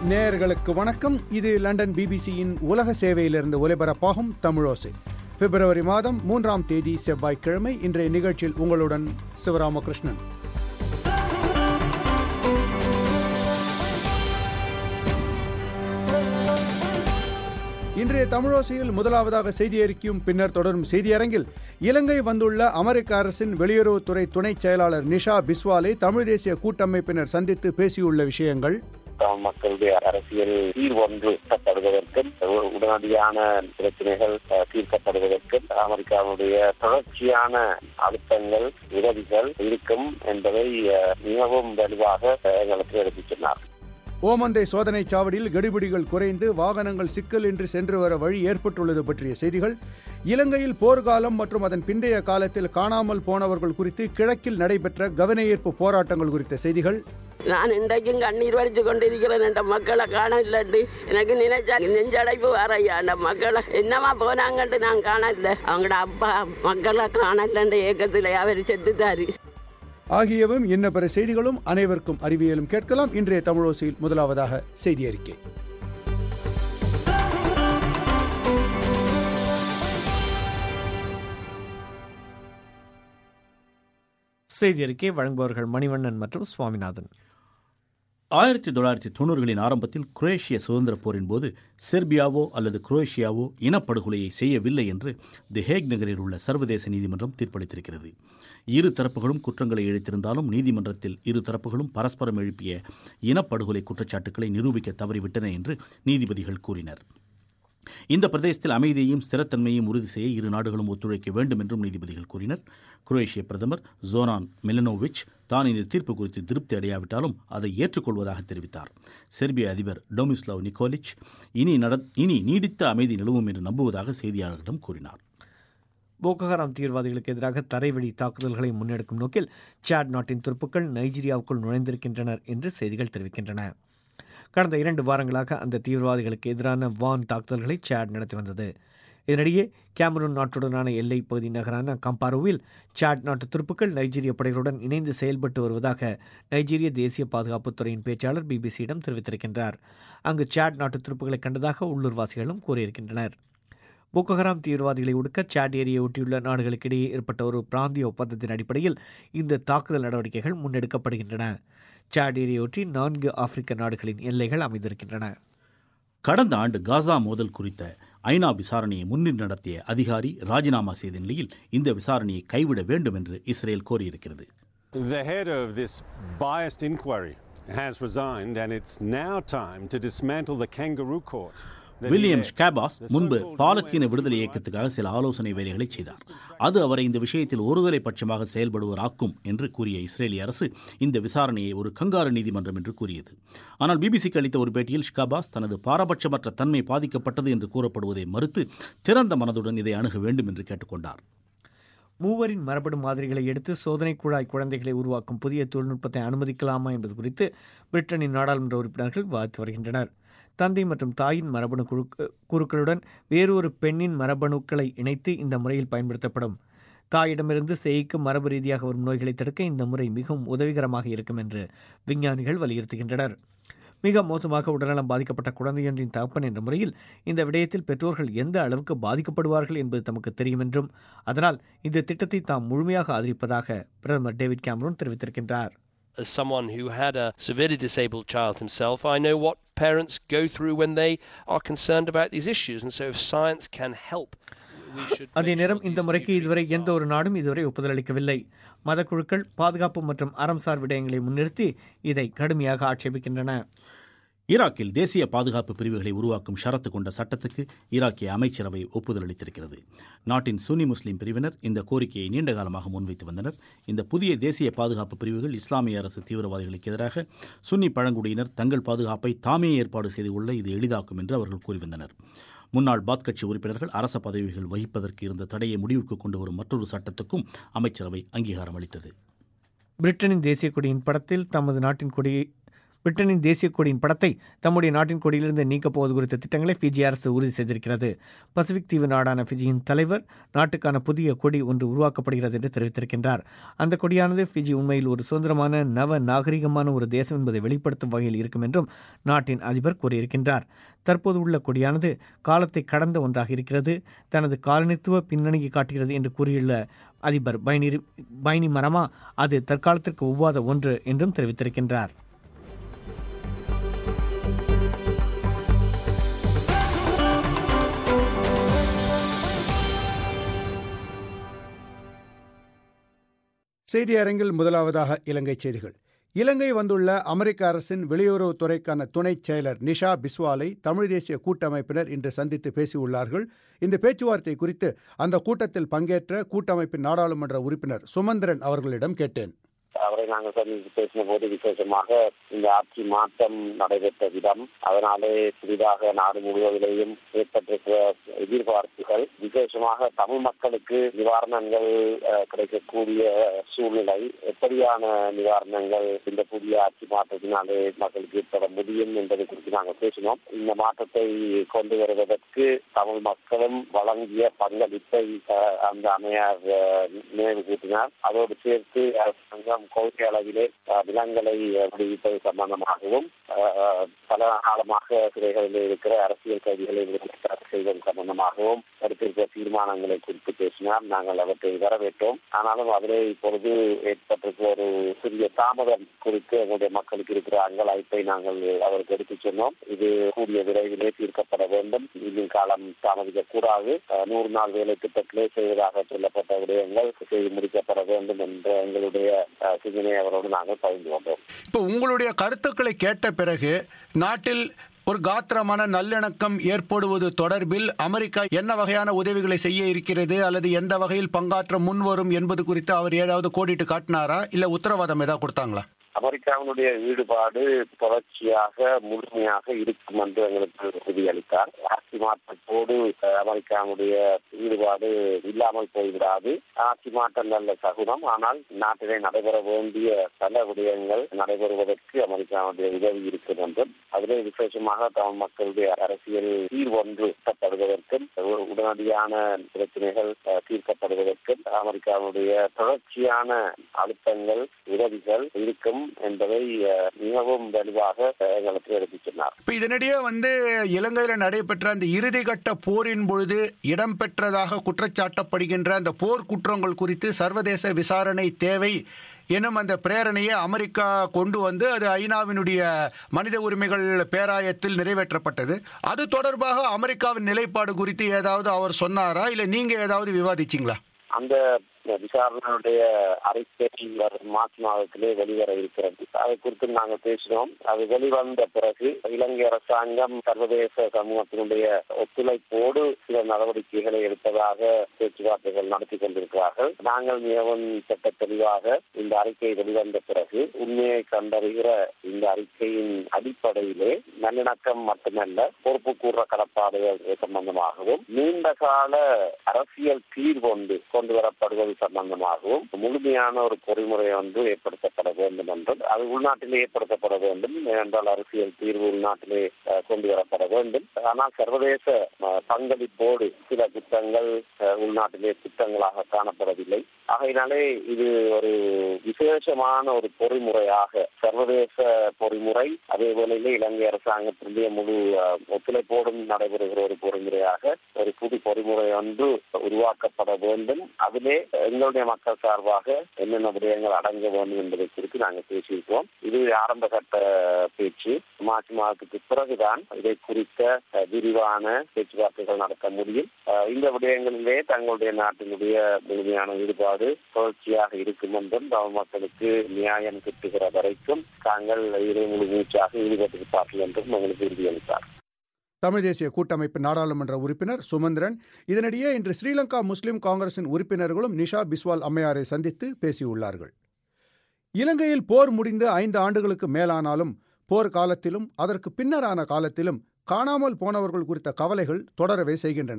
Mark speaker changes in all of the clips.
Speaker 1: நேயர்களுக்கு வணக்கம் இது லண்டன் பிபிசியின் உலக சேவையிலிருந்து ஒலிபரப்பாகும் தமிழோசை பிப்ரவரி மாதம் மூன்றாம் தேதி செவ்வாய்க்கிழமை இன்றைய நிகழ்ச்சியில் உங்களுடன் சிவராமகிருஷ்ணன் இன்றைய தமிழோசையில் முதலாவதாக செய்தி அறிக்கையும் பின்னர் தொடரும் செய்தியரங்கில் இலங்கை வந்துள்ள அமெரிக்க அரசின் வெளியுறவுத்துறை துணை செயலாளர் நிஷா பிஸ்வாலை தமிழ் தேசிய கூட்டமைப்பினர் சந்தித்து பேசியுள்ள விஷயங்கள்
Speaker 2: தமிழ் மக்களுடைய அரசியல் தீர்வு ஒன்று எட்டப்படுவதற்கும் உடனடியான பிரச்சனைகள் அஹ், தீர்க்கப்படுவதற்கும் அமெரிக்காவுடைய தொடர்ச்சியான அழுத்தங்கள் உதவிகள் இருக்கும் என்பதை அஹ், மிகவும் வலுவாக அஹ், எங்களுக்கு எடுத்துச் சொன்னார்
Speaker 1: ஓமந்தை சோதனை சாவடியில் கெடுபிடிகள் குறைந்து வாகனங்கள் சிக்கலின்றி சென்று வர வழி ஏற்பட்டுள்ளது பற்றிய செய்திகள் இலங்கையில் போர்க்காலம் மற்றும் அதன் பிந்தைய காலத்தில் காணாமல் போனவர்கள் குறித்து கிழக்கில் நடைபெற்ற கவனஈர்ப்பு போராட்டங்கள் குறித்த செய்திகள்
Speaker 3: நான் இன்றைக்கும் கண்ணீர் வடித்து கொண்டிருக்கிறேன் என்ற மக்களை காணலண்டு எனக்கு நினைச்சா நெஞ்சடைப்பு வரையா அந்த மக்களை என்னமா போனாங்கன்ட்டு நான் காணல அவங்களோட அப்பா மக்களை காணலன்ற ஏக்கத்தில் அவர் செத்துட்டாரு
Speaker 1: ஆகியவும் இன்ன பிற செய்திகளும் அனைவருக்கும் அறிவியலும் கேட்கலாம் இன்றைய தமிழோசையில் முதலாவதாக செய்தி அறிக்கை
Speaker 4: செய்தி அறிக்கை வழங்குபவர்கள் மணிவண்ணன் மற்றும் சுவாமிநாதன்
Speaker 5: ஆயிரத்தி தொள்ளாயிரத்தி தொண்ணூறுகளின் ஆரம்பத்தில் குரோேஷிய சுதந்திரப் போரின் போது செர்பியாவோ அல்லது குரோேஷியாவோ இனப்படுகொலையை செய்யவில்லை என்று தி ஹேக் நகரில் உள்ள சர்வதேச நீதிமன்றம் தீர்ப்பளித்திருக்கிறது இரு தரப்புகளும் குற்றங்களை இழைத்திருந்தாலும் நீதிமன்றத்தில் இரு தரப்புகளும் பரஸ்பரம் எழுப்பிய இனப்படுகொலை குற்றச்சாட்டுக்களை நிரூபிக்க தவறிவிட்டன என்று நீதிபதிகள் கூறினர் இந்த பிரதேசத்தில் அமைதியையும் ஸ்திரத்தன்மையையும் உறுதி செய்ய இரு நாடுகளும் ஒத்துழைக்க வேண்டும் என்றும் நீதிபதிகள் கூறினர் குரோேஷிய பிரதமர் ஜோனான் மிலனோவிச் தான் இந்த தீர்ப்பு குறித்து திருப்தி அடையாவிட்டாலும் அதை ஏற்றுக்கொள்வதாக தெரிவித்தார் செர்பிய அதிபர் டொமிஸ்லாவ் நிக்கோலிச் இனி நட இனி நீடித்த அமைதி நிலவும் என்று நம்புவதாக செய்தியாளர்களிடம் கூறினார்
Speaker 4: போக்கோஹராம் தீவிரவாதிகளுக்கு எதிராக தரைவழி தாக்குதல்களை முன்னெடுக்கும் நோக்கில் சாட் நாட்டின் துருப்புக்கள் நைஜீரியாவுக்குள் நுழைந்திருக்கின்றனர் என்று செய்திகள் தெரிவிக்கின்றன கடந்த இரண்டு வாரங்களாக அந்த தீவிரவாதிகளுக்கு எதிரான வான் தாக்குதல்களை சாட் நடத்தி வந்தது இதனிடையே கேமரூன் நாட்டுடனான எல்லைப் பகுதி நகரான கம்பாரோவில் சாட் நாட்டு துருப்புக்கள் நைஜீரிய படைகளுடன் இணைந்து செயல்பட்டு வருவதாக நைஜீரிய தேசிய பாதுகாப்புத்துறையின் பேச்சாளர் பிபிசியிடம் தெரிவித்திருக்கின்றார் அங்கு சாட் நாட்டு துருப்புக்களை கண்டதாக உள்ளூர்வாசிகளும் கூறியிருக்கின்றனர் போக்கோஹராம் தீவிரவாதிகளை ஒடுக்க சாட் ஏரியை ஒட்டியுள்ள நாடுகளுக்கிடையே ஏற்பட்ட ஒரு பிராந்திய ஒப்பந்தத்தின் அடிப்படையில் இந்த தாக்குதல் நடவடிக்கைகள் முன்னெடுக்கப்படுகின்றன சாட் ஏரியை ஒட்டி நான்கு ஆப்பிரிக்க நாடுகளின் எல்லைகள் அமைந்திருக்கின்றன
Speaker 5: கடந்த ஆண்டு காசா மோதல் குறித்த ஐநா விசாரணையை முன்னின்று நடத்திய அதிகாரி ராஜினாமா செய்த நிலையில் இந்த விசாரணையை கைவிட வேண்டும் என்று இஸ்ரேல் கோரியிருக்கிறது
Speaker 6: The head of this biased inquiry has resigned, and it's now time to dismantle the kangaroo court. that he
Speaker 5: William
Speaker 6: led.
Speaker 5: ஸ்காபாஸ்
Speaker 6: The
Speaker 5: முன்பு
Speaker 6: so-called
Speaker 5: பாலத்தீன
Speaker 6: UN
Speaker 5: விடுதலை
Speaker 6: human
Speaker 5: இயக்கத்துக்காக சில ஆலோசனை வேலைகளை செய்தார் அது அவரை இந்த விஷயத்தில் ஒருதலை பட்சமாக செயல்படுவராக்கும் என்று கூறிய இஸ்ரேலிய அரசு இந்த விசாரணையை ஒரு கங்காரு நீதிமன்றம் என்று கூறியது ஆனால் பிபிசிக்கு அளித்த ஒரு பேட்டியில் ஷ்காபாஸ் தனது பாரபட்சமற்ற தன்மை பாதிக்கப்பட்டது என்று கூறப்படுவதை மறுத்து திறந்த மனதுடன் இதை அணுக வேண்டும் என்று கேட்டுக்கொண்டார்
Speaker 4: மூவரின் மரபணு மாதிரிகளை எடுத்து சோதனை குழாய் குழந்தைகளை உருவாக்கும் புதிய தொழில்நுட்பத்தை அனுமதிக்கலாமா என்பது குறித்து பிரிட்டனின் நாடாளுமன்ற உறுப்பினர்கள் விவாதித்து வருகின்றனர் தந்தை மற்றும் தாயின் மரபணு குழு குழுக்களுடன் வேறொரு பெண்ணின் மரபணுக்களை இணைத்து இந்த முறையில் பயன்படுத்தப்படும் தாயிடமிருந்து சேய்க்கு மரபு ரீதியாக வரும் நோய்களை தடுக்க இந்த முறை மிகவும் உதவிகரமாக இருக்கும் என்று விஞ்ஞானிகள் வலியுறுத்துகின்றனர் மிக மோசமாக உடல்நலம் பாதிக்கப்பட்ட குழந்தையொன்றின் தகப்பன் என்ற முறையில் இந்த விடயத்தில் பெற்றோர்கள் எந்த அளவுக்கு பாதிக்கப்படுவார்கள் என்பது தமக்கு தெரியும் என்றும் அதனால் இந்த திட்டத்தை தாம் முழுமையாக ஆதரிப்பதாக பிரதமர் டேவிட் கேமரூன் தெரிவித்திருக்கின்றார்
Speaker 7: as someone who had a severely disabled child himself, I know what parents go through when they are concerned about these issues. And so, if science can help, we should.
Speaker 4: அதே
Speaker 7: make
Speaker 4: நேரம்
Speaker 7: sure
Speaker 4: இந்த
Speaker 7: these
Speaker 4: முறைக்கு
Speaker 7: new
Speaker 4: இதுவரை
Speaker 7: treatments
Speaker 4: எந்த
Speaker 7: are-
Speaker 4: ஒரு நாடும் இதுவரை ஒப்புதல் அளிக்கவில்லை மதக்குழுக்கள் பாதுகாப்பு மற்றும் அறம்சார் விடயங்களை முன்னிறுத்தி இதை கடுமையாக ஆட்சேபிக்கின்றன
Speaker 5: ஈராக்கில் தேசிய பாதுகாப்பு பிரிவுகளை உருவாக்கும் ஷரத்து கொண்ட சட்டத்துக்கு ஈராக்கிய அமைச்சரவை ஒப்புதல் அளித்திருக்கிறது நாட்டின் சுன்னி முஸ்லிம் பிரிவினர் இந்த கோரிக்கையை நீண்ட காலமாக முன்வைத்து வந்தனர் இந்த புதிய தேசிய பாதுகாப்பு பிரிவுகள் இஸ்லாமிய அரசு தீவிரவாதிகளுக்கு எதிராக சுன்னி பழங்குடியினர் தங்கள் பாதுகாப்பை தாமே ஏற்பாடு செய்து கொள்ள இது எளிதாக்கும் என்று அவர்கள் கூறி வந்தனர் முன்னாள் பாத் கட்சி உறுப்பினர்கள் அரச பதவிகள் வகிப்பதற்கு இருந்த தடையை முடிவுக்கு கொண்டு வரும் மற்றொரு சட்டத்துக்கும் அமைச்சரவை அங்கீகாரம் அளித்தது
Speaker 4: பிரிட்டனின் தேசிய கொடியின் படத்தில் தமது நாட்டின் கொடியை பிரிட்டனின் தேசிய கொடியின் படத்தை தம்முடைய நாட்டின் கொடியிலிருந்து நீக்கப் போவது குறித்த திட்டங்களை ஃபிஜி அரசு உறுதி செய்திருக்கிறது பசிபிக் தீவு நாடான ஃபிஜியின் தலைவர் நாட்டுக்கான புதிய கொடி ஒன்று உருவாக்கப்படுகிறது என்று தெரிவித்திருக்கின்றார் அந்த கொடியானது ஃபிஜி உண்மையில் ஒரு சுதந்திரமான நவ நாகரிகமான ஒரு தேசம் என்பதை வெளிப்படுத்தும் வகையில் இருக்கும் என்றும் நாட்டின் அதிபர் கூறியிருக்கின்றார் தற்போது உள்ள கொடியானது காலத்தை கடந்த ஒன்றாக இருக்கிறது தனது காலனித்துவ பின்னணியை காட்டுகிறது என்று கூறியுள்ள அதிபர் பைனி பைனி மரமா அது தற்காலத்திற்கு ஒவ்வாத ஒன்று என்றும் தெரிவித்திருக்கின்றார்
Speaker 1: செய்தி அரங்கில் முதலாவதாக இலங்கை செய்திகள் இலங்கை வந்துள்ள அமெரிக்க அரசின் வெளியுறவுத்துறைக்கான துணைச் செயலர் நிஷா பிஸ்வாலை தமிழ் தேசிய கூட்டமைப்பினர் இன்று சந்தித்து பேசியுள்ளார்கள் இந்த பேச்சுவார்த்தை குறித்து அந்த கூட்டத்தில் பங்கேற்ற கூட்டமைப்பின் நாடாளுமன்ற உறுப்பினர் சுமந்திரன் அவர்களிடம் கேட்டேன்
Speaker 2: அவரை நாங்கள் சந்தித்து பேசின போது விசேஷமாக இந்த ஆட்சி மாற்றம் நடைபெற்ற விதம் அதனாலே புதிதாக நாடு முழுவதிலேயும் ஏற்பட்டிருக்கிற எதிர்பார்ப்புகள் விசேஷமாக தமிழ் மக்களுக்கு நிவாரணங்கள் கிடைக்கக்கூடிய சூழ்நிலை எப்படியான நிவாரணங்கள் இந்த புதிய ஆட்சி மாற்றத்தினாலே மக்களுக்கு ஏற்பட முடியும் என்பது குறித்து நாங்கள் பேசினோம் இந்த மாற்றத்தை கொண்டு வருவதற்கு தமிழ் மக்களும் வழங்கிய பங்களிப்பை அந்த அம்மையார் நினைவு கூட்டினார் அதோடு சேர்த்து அரசாங்கம் கொள்கை அளவிலே விலங்குகளை விடுவிப்பது சம்பந்தமாகவும் பல காலமாக சிறைகளில் இருக்கிற அரசியல் கைதிகளை செய்வது சம்பந்தமாகவும் எடுத்திருக்கிற தீர்மானங்களை குறித்து பேசினார் நாங்கள் அவற்றை வரவேற்றோம் ஆனாலும் அதிலே இப்பொழுது ஏற்பட்டிருக்கிற ஒரு சிறிய தாமதம் குறித்து எங்களுடைய மக்களுக்கு இருக்கிற அங்கலாய்ப்பை நாங்கள் அவருக்கு எடுத்துச் சொன்னோம் இது கூடிய விரைவிலே தீர்க்கப்பட வேண்டும் இன்னும் காலம் தாமதிக்க கூடாது நூறு நாள் வேலை திட்டத்திலே செய்வதாக சொல்லப்பட்ட விடயங்கள் செய்து முடிக்கப்பட வேண்டும் என்ற எங்களுடைய சிந்தனை அவரோடு நாங்கள் பகிர்ந்து கொண்டோம்
Speaker 1: இப்போ உங்களுடைய கருத்துக்களை கேட்ட பிறகு நாட்டில் ஒரு காத்திரமான நல்லிணக்கம் ஏற்படுவது தொடர்பில் அமெரிக்கா என்ன வகையான உதவிகளை செய்ய இருக்கிறது அல்லது எந்த வகையில் பங்காற்ற முன்வரும் என்பது குறித்து அவர் ஏதாவது கோடிட்டு காட்டினாரா இல்ல உத்தரவாதம் ஏதாவது கொடுத்தாங்களா
Speaker 2: அமெரிக்காவினுடைய ஈடுபாடு தொடர்ச்சியாக முழுமையாக இருக்கும் என்று எங்களுக்கு உறுதியளித்தார் ஆட்சி மாற்றத்தோடு அமெரிக்காவுடைய ஈடுபாடு இல்லாமல் போய்விடாது ஆட்சி மாற்றம் நல்ல சகுனம் ஆனால் நாட்டிலே நடைபெற வேண்டிய பல விடயங்கள் நடைபெறுவதற்கு அமெரிக்காவுடைய உதவி இருக்கும் என்றும் அதிலே விசேஷமாக தமிழ் மக்களுடைய அரசியல் தீர்வொன்று தீர்க்கப்படுவதற்கும் உடனடியான பிரச்சனைகள் தீர்க்கப்படுவதற்கும் அமெரிக்காவுடைய தொடர்ச்சியான அழுத்தங்கள் உதவிகள் இருக்கும் என்பதை மிகவும் வலுவாக எங்களுக்கு எடுத்துச் சொன்னார்
Speaker 1: இப்ப இதனிடையே வந்து இலங்கையில நடைபெற்ற அந்த இறுதிக்கட்ட போரின் பொழுது இடம்பெற்றதாக குற்றச்சாட்டப்படுகின்ற அந்த போர் குற்றங்கள் குறித்து சர்வதேச விசாரணை தேவை எனும் அந்த பிரேரணையை அமெரிக்கா கொண்டு வந்து அது ஐநாவினுடைய மனித உரிமைகள் பேராயத்தில் நிறைவேற்றப்பட்டது அது தொடர்பாக அமெரிக்காவின் நிலைப்பாடு குறித்து ஏதாவது அவர் சொன்னாரா இல்லை நீங்க ஏதாவது விவாதிச்சிங்களா
Speaker 2: அந்த விசாரணையுடைய அறிக்கை மார்ச் மாதத்திலே வெளிவர இருக்கிறது அதை குறித்து நாங்கள் பேசினோம் அது வெளிவந்த பிறகு இலங்கை அரசாங்கம் சர்வதேச சமூகத்தினுடைய ஒத்துழைப்போடு சில நடவடிக்கைகளை எடுப்பதாக பேச்சுவார்த்தைகள் நடத்தி கொண்டிருக்கிறார்கள் நாங்கள் மிகவும் சட்ட தெளிவாக இந்த அறிக்கை வெளிவந்த பிறகு உண்மையை கண்டறிகிற இந்த அறிக்கையின் அடிப்படையிலே நல்லிணக்கம் மட்டுமல்ல பொறுப்பு கூற கடப்பாடுகள் சம்பந்தமாகவும் நீண்ட கால அரசியல் தீர்வொன்று கொண்டு வரப்படுவது சம்பந்தமாகவும் முழுமையான ஒரு பொறிமுறை ஒன்று ஏற்படுத்தப்பட வேண்டும் என்றும் அது உள்நாட்டிலே ஏற்படுத்தப்பட வேண்டும் என்றால் அரசியல் தீர்வு உள்நாட்டிலே கொண்டு வரப்பட வேண்டும் ஆனால் சர்வதேச பங்களிப்போடு சில திட்டங்கள் உள்நாட்டிலே திட்டங்களாக காணப்படவில்லை ஆகையினாலே இது ஒரு விசேஷமான ஒரு பொறிமுறையாக சர்வதேச பொறிமுறை அதே வேளையிலே இலங்கை அரசாங்கத்தினுடைய முழு ஒத்துழைப்போடும் நடைபெறுகிற ஒரு பொறிமுறையாக ஒரு புது பொறிமுறை ஒன்று உருவாக்கப்பட வேண்டும் அதிலே எங்களுடைய மக்கள் சார்பாக என்னென்ன விடயங்கள் அடங்க வேண்டும் என்பதை குறித்து நாங்கள் பேசியிருக்கோம் இது ஆரம்ப கட்ட பேச்சு மார்ச் மாதத்துக்கு பிறகுதான் இதை குறித்த விரிவான பேச்சுவார்த்தைகள் நடத்த முடியும் இந்த விடயங்களிலே தங்களுடைய நாட்டினுடைய முழுமையான ஈடுபாடு தொடர்ச்சியாக இருக்கும் என்றும் தமிழ் மக்களுக்கு நியாயம் கிட்டுகிற வரைக்கும் தாங்கள் இதை முழு மூச்சாக ஈடுபட்டிருப்பார்கள் என்றும் எங்களுக்கு உறுதியளித்தார்
Speaker 1: தமிழ் தேசிய கூட்டமைப்பு நாடாளுமன்ற உறுப்பினர் சுமந்திரன் இதனிடையே இன்று ஸ்ரீலங்கா முஸ்லிம் காங்கிரசின் உறுப்பினர்களும் நிஷா பிஸ்வால் அம்மையாரை சந்தித்து பேசியுள்ளார்கள் இலங்கையில் போர் முடிந்து ஐந்து ஆண்டுகளுக்கு மேலானாலும் போர் காலத்திலும் அதற்கு பின்னரான காலத்திலும் காணாமல் போனவர்கள் குறித்த கவலைகள் தொடரவே செய்கின்றன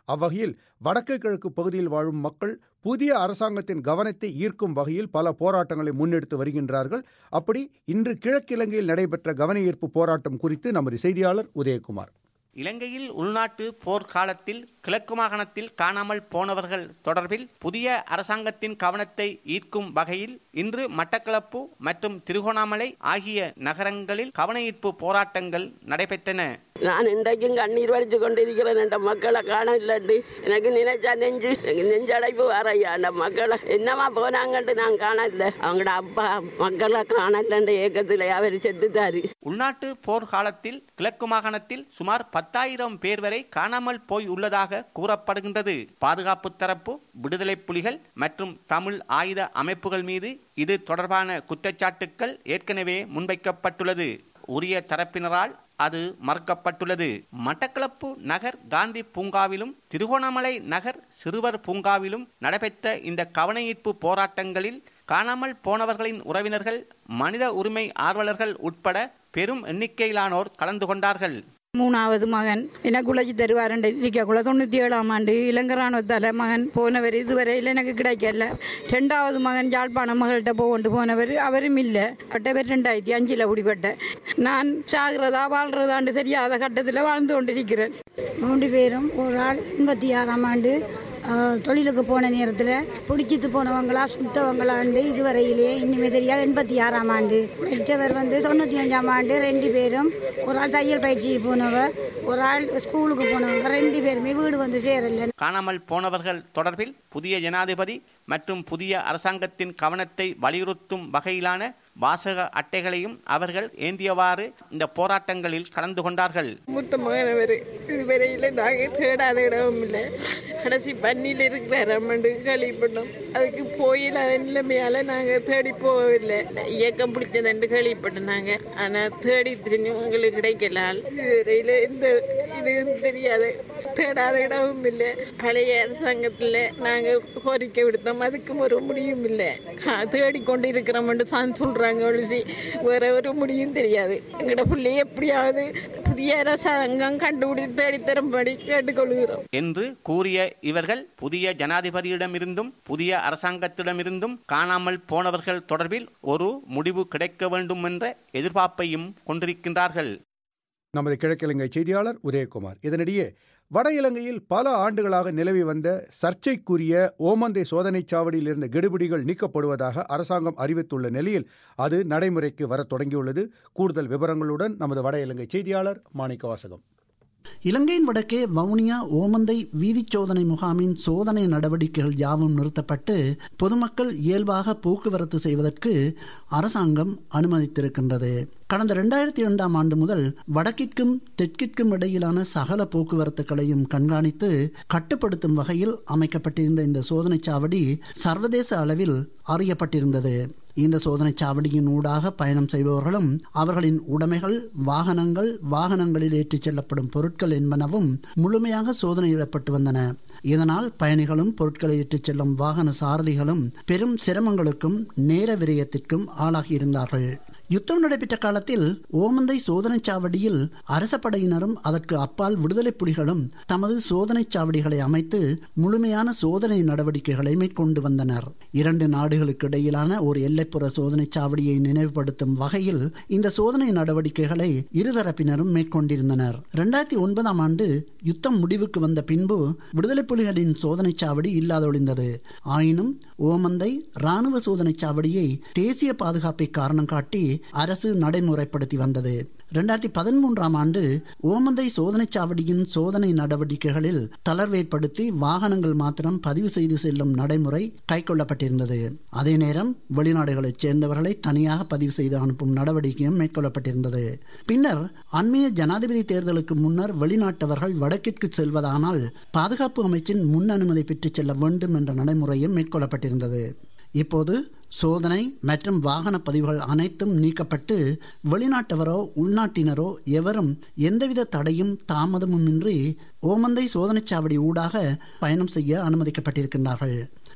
Speaker 1: அவ்வகையில் வடக்கு கிழக்கு பகுதியில் வாழும் மக்கள் புதிய அரசாங்கத்தின் கவனத்தை ஈர்க்கும் வகையில் பல போராட்டங்களை முன்னெடுத்து வருகின்றார்கள் அப்படி இன்று கிழக்கிலங்கையில் நடைபெற்ற கவன ஈர்ப்பு போராட்டம் குறித்து நமது செய்தியாளர் உதயகுமார்
Speaker 8: இலங்கையில் உள்நாட்டு போர் காலத்தில் கிழக்கு மாகாணத்தில் காணாமல் போனவர்கள் தொடர்பில் புதிய அரசாங்கத்தின் கவனத்தை ஈர்க்கும் வகையில் இன்று மட்டக்களப்பு மற்றும் திருகோணாமலை ஆகிய நகரங்களில் கவன ஈர்ப்பு போராட்டங்கள் நடைபெற்றன
Speaker 3: நான் இன்றைக்கும் கண்ணீர் வடிச்சு கொண்டிருக்கிறேன் என்ற மக்களை காண இல்லைண்டு எனக்கு நினைச்சா நெஞ்சு எனக்கு நெஞ்சடைப்பு வரையா அந்த மக்களை என்னமா போனாங்கன்ட்டு நான் காண இல்லை அவங்களோட அப்பா மக்களை காண இல்லைன்ற ஏக்கத்தில் அவர் செத்துட்டாரு
Speaker 8: உள்நாட்டு போர் காலத்தில் கிழக்கு மாகாணத்தில் சுமார் பத்தாயிரம் பேர் வரை காணாமல் போய் உள்ளதாக கூறப்படுகின்றது பாதுகாப்பு தரப்பு விடுதலை புலிகள் மற்றும் தமிழ் ஆயுத அமைப்புகள் மீது இது தொடர்பான குற்றச்சாட்டுக்கள் ஏற்கனவே முன்வைக்கப்பட்டுள்ளது உரிய தரப்பினரால் அது மறுக்கப்பட்டுள்ளது மட்டக்களப்பு நகர் காந்தி பூங்காவிலும் திருகோணமலை நகர் சிறுவர் பூங்காவிலும் நடைபெற்ற இந்த கவனஈர்ப்பு போராட்டங்களில் காணாமல் போனவர்களின் உறவினர்கள் மனித உரிமை ஆர்வலர்கள் உட்பட பெரும் எண்ணிக்கையிலானோர் கலந்து கொண்டார்கள்
Speaker 9: மூணாவது மகன் எனக்கு உழைச்சி தருவாருண்டு இருக்கக்குள்ள தொண்ணூற்றி ஏழாம் ஆண்டு இளங்கராணுவத்தால் மகன் போனவர் இதுவரையில் எனக்கு கிடைக்கல ரெண்டாவது மகன் யாழ்ப்பாண மகள்கிட்ட போகண்டு போனவர் அவரும் இல்லை பட்ட பேர் ரெண்டாயிரத்தி அஞ்சில் பிடிப்பட்டேன் நான் சாகிறதா வாழ்றதாண்டு தெரியாத கட்டத்தில் வாழ்ந்து கொண்டிருக்கிறேன்
Speaker 10: மூன்று பேரும் ஒரு ஆள் எண்பத்தி ஆறாம் ஆண்டு ஆஹ், தொழிலுக்கு போன நேரத்தில் பிடிச்சிட்டு போனவங்களா சுட்டவங்களாண்டு இதுவரையிலே இன்னுமே தெரியாது எண்பத்தி ஆறாம் ஆண்டு மற்றவர் வந்து தொண்ணூற்றி அஞ்சாம் ஆண்டு ரெண்டு பேரும் ஒரு ஆள் தையல் பயிற்சிக்கு போனவர் ஒரு ஆள் ஸ்கூலுக்கு போனவங்க ரெண்டு பேருமே வீடு வந்து சேரல
Speaker 8: காணாமல் போனவர்கள் தொடர்பில் புதிய ஜனாதிபதி மற்றும் புதிய அரசாங்கத்தின் கவனத்தை வலியுறுத்தும் வகையிலான வாசக அட்டைகளையும் அவர்கள் ஏந்தியவாறு இந்த போராட்டங்களில் கலந்து கொண்டார்கள்
Speaker 11: மூத்த மகன் அவர் இதுவரையில் நாங்கள் தேடாத இடமும் இல்லை கடைசி பன்னியில் இருக்கிற அம்மண்டு கேள்விப்பட்டோம் அதுக்கு போயில்லாத நிலைமையால் நாங்கள் தேடி போகவில்லை இயக்கம் பிடிச்சதுண்டு கேள்விப்பட்டோம் நாங்கள் ஆனால் தேடி தெரிஞ்சு உங்களுக்கு கிடைக்கல ஆள். இதுவரையில் இந்த இதுவும் தெரியாது தேடாத இடமும் இல்லை பழைய அரசாங்கத்தில் நாங்கள் கோரிக்கை விடுத்தோம் அதுக்கும் ஒரு முடிவும் இல்லை தேடிக்கொண்டு இருக்கிறோம்னு சான் சொல்கிறாங்க ஒழிச்சு வேற ஒரு முடிவும் தெரியாது எங்களோட பிள்ளைய எப்படியாவது புதிய அரசாங்கம் கண்டுபிடித்து தேடித்தரும்படி கேட்டுக்கொள்கிறோம்
Speaker 8: என்று கூறிய இவர்கள் புதிய ஜனாதிபதியிடமிருந்தும் புதிய அரசாங்கத்திடமிருந்தும் காணாமல் போனவர்கள் தொடர்பில் ஒரு முடிவு கிடைக்க வேண்டும் என்ற எதிர்பார்ப்பையும் கொண்டிருக்கின்றார்கள்
Speaker 1: நமது கிழக்கிழங்கை செய்தியாளர் உதயகுமார் இதனிடையே வட இலங்கையில் பல ஆண்டுகளாக நிலவி வந்த சர்ச்சைக்குரிய ஓமந்தை சோதனைச் சாவடியில் இருந்த கெடுபிடிகள் நீக்கப்படுவதாக அரசாங்கம் அறிவித்துள்ள நிலையில் அது நடைமுறைக்கு வரத் தொடங்கியுள்ளது கூடுதல் விவரங்களுடன் நமது வட இலங்கை செய்தியாளர் மாணிக்க வாசகம்
Speaker 12: இலங்கையின் வடக்கே வவுனியா ஓமந்தை வீதிச் சோதனை முகாமின் சோதனை நடவடிக்கைகள் யாவும் நிறுத்தப்பட்டு பொதுமக்கள் இயல்பாக போக்குவரத்து செய்வதற்கு அரசாங்கம் அனுமதித்திருக்கின்றது கடந்த இரண்டாயிரத்தி இரண்டாம் ஆண்டு முதல் வடக்கிற்கும் தெற்கிற்கும் இடையிலான சகல போக்குவரத்துகளையும் கண்காணித்து கட்டுப்படுத்தும் வகையில் அமைக்கப்பட்டிருந்த இந்த சோதனைச் சாவடி சர்வதேச அளவில் அறியப்பட்டிருந்தது இந்த சோதனைச் சாவடியின் ஊடாக பயணம் செய்பவர்களும் அவர்களின் உடைமைகள் வாகனங்கள் வாகனங்களில் ஏற்றிச் செல்லப்படும் பொருட்கள் என்பனவும் முழுமையாக சோதனையிடப்பட்டு வந்தன இதனால் பயணிகளும் பொருட்களை ஏற்றிச் செல்லும் வாகன சாரதிகளும் பெரும் சிரமங்களுக்கும் நேர விரயத்திற்கும் ஆளாகியிருந்தார்கள் யுத்தம் நடைபெற்ற காலத்தில் ஓமந்தை சோதனைச் சாவடியில் அரச படையினரும் அதற்கு அப்பால் விடுதலை புலிகளும் தமது சோதனைச் சாவடிகளை அமைத்து முழுமையான சோதனை நடவடிக்கைகளை மேற்கொண்டு வந்தனர் இரண்டு நாடுகளுக்கு இடையிலான ஒரு எல்லைப்புற சோதனைச் சாவடியை நினைவுபடுத்தும் வகையில் இந்த சோதனை நடவடிக்கைகளை இருதரப்பினரும் மேற்கொண்டிருந்தனர் இரண்டாயிரத்தி ஒன்பதாம் ஆண்டு யுத்தம் முடிவுக்கு வந்த பின்பு விடுதலை புலிகளின் சோதனைச் சாவடி இல்லாதொழிந்தது ஆயினும் ஓமந்தை ராணுவ சோதனைச் சாவடியை தேசிய பாதுகாப்பை காரணம் காட்டி அரசு நடைமுறைப்படுத்தி வந்தது இரண்டாயிரத்தி பதிமூன்றாம் ஆண்டு ஓமந்தை சோதனைச் சாவடியின் சோதனை நடவடிக்கைகளில் தளர்வேற்படுத்தி வாகனங்கள் மாத்திரம் பதிவு செய்து செல்லும் நடைமுறை கைக்கொள்ளப்பட்டிருந்தது அதே நேரம் வெளிநாடுகளைச் சேர்ந்தவர்களை தனியாக பதிவு செய்து அனுப்பும் நடவடிக்கையும் மேற்கொள்ளப்பட்டிருந்தது பின்னர் அண்மைய ஜனாதிபதி தேர்தலுக்கு முன்னர் வெளிநாட்டவர்கள் வடக்கிற்கு செல்வதானால் பாதுகாப்பு அமைச்சின் முன் அனுமதி பெற்றுச் செல்ல வேண்டும் என்ற நடைமுறையும் மேற்கொள்ளப்பட்டிருந்தது இப்போது சோதனை மற்றும் வாகன பதிவுகள் அனைத்தும் நீக்கப்பட்டு வெளிநாட்டவரோ உள்நாட்டினரோ எவரும் எந்தவித தடையும் தாமதமுமின்றி ஓமந்தை சோதனைச் சாவடி ஊடாக பயணம் செய்ய அனுமதிக்கப்பட்டிருக்கின்றார்கள்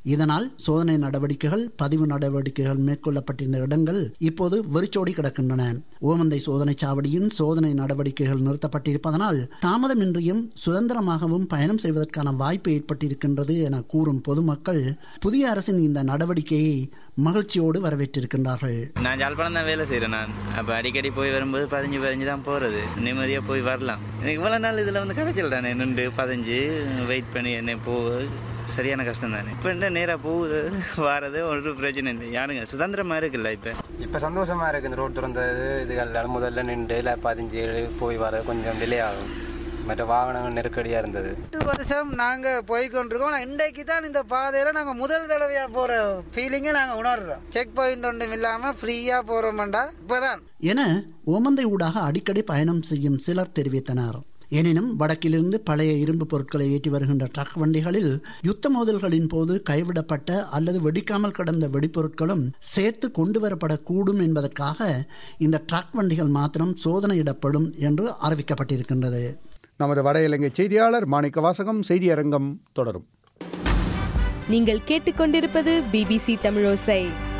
Speaker 12: இதனால் சோதனை நடவடிக்கைகள் பதிவு நடவடிக்கைகள் மேற்கொள்ளப்பட்டிருந்த இடங்கள் இப்போது வெறிச்சோடி கிடக்கின்றன ஓமந்தை சோதனை சாவடியின் சோதனை நடவடிக்கைகள் நிறுத்தப்பட்டிருப்பதனால் தாமதமின்றியும் சுதந்திரமாகவும் பயணம் செய்வதற்கான வாய்ப்பு ஏற்பட்டிருக்கின்றது என கூறும் பொதுமக்கள் புதிய அரசின் இந்த நடவடிக்கையை மகிழ்ச்சியோடு வரவேற்றிருக்கின்றார்கள்
Speaker 13: நான் ஜாழ்ப்பாணம் தான் வேலை செய்கிறேன் நான் அப்போ அடிக்கடி போய் வரும்போது பதிஞ்சு பதிஞ்சு தான் போகிறது நிம்மதியாக போய் வரலாம் எனக்கு இவ்வளோ நாள் இதில் வந்து கரைச்சல் தானே நின்று பதிஞ்சு வெயிட் பண்ணி என்ன போ சரியான கஷ்டம் தானே இப்போ என்ன நேராக போகுது வாரது ஒரு பிரச்சனை இல்லை யாருங்க சுதந்திரமாக இருக்குல்ல இப்போ
Speaker 14: இப்போ சந்தோஷமா இருக்கு இந்த ரோட் திறந்தது இதுகள் முதல்ல நின்று இல்லை பதிஞ்சு போய் வர கொஞ்சம் டிலே ஆகும் மற்ற வாகனங்கள் நெருக்கடியாக இருந்தது
Speaker 15: எட்டு வருஷம் நாங்கள் போய்கொண்டிருக்கோம் ஆனால் இன்றைக்கு தான் இந்த பாதையில் நாங்கள் முதல் தடவையாக போகிற ஃபீலிங்கை நாங்கள் உணர்றோம் செக் பாயிண்ட் ஒன்றும் இல்லாமல் ஃப்ரீயாக போகிறோம்டா இப்போதான்
Speaker 12: என ஓமந்தை ஊடாக அடிக்கடி பயணம் செய்யும் சிலர் தெரிவித்தனர் எனினும் வடக்கிலிருந்து பழைய இரும்பு பொருட்களை ஏற்றி வருகின்ற ட்ரக் வண்டிகளில் யுத்த மோதல்களின் போது கைவிடப்பட்ட அல்லது வெடிக்காமல் கிடந்த வெடிப்பொருட்களும் சேர்த்து கொண்டு வரப்படக்கூடும் என்பதற்காக இந்த ட்ரக் வண்டிகள் மாத்திரம் சோதனையிடப்படும் என்று அறிவிக்கப்பட்டிருக்கின்றது
Speaker 1: நமது வட இலங்கை செய்தியாளர் மாணிக்க வாசகம் செய்தியரங்கம் தொடரும்
Speaker 16: நீங்கள் கேட்டுக்கொண்டிருப்பது பிபிசி தமிழோசை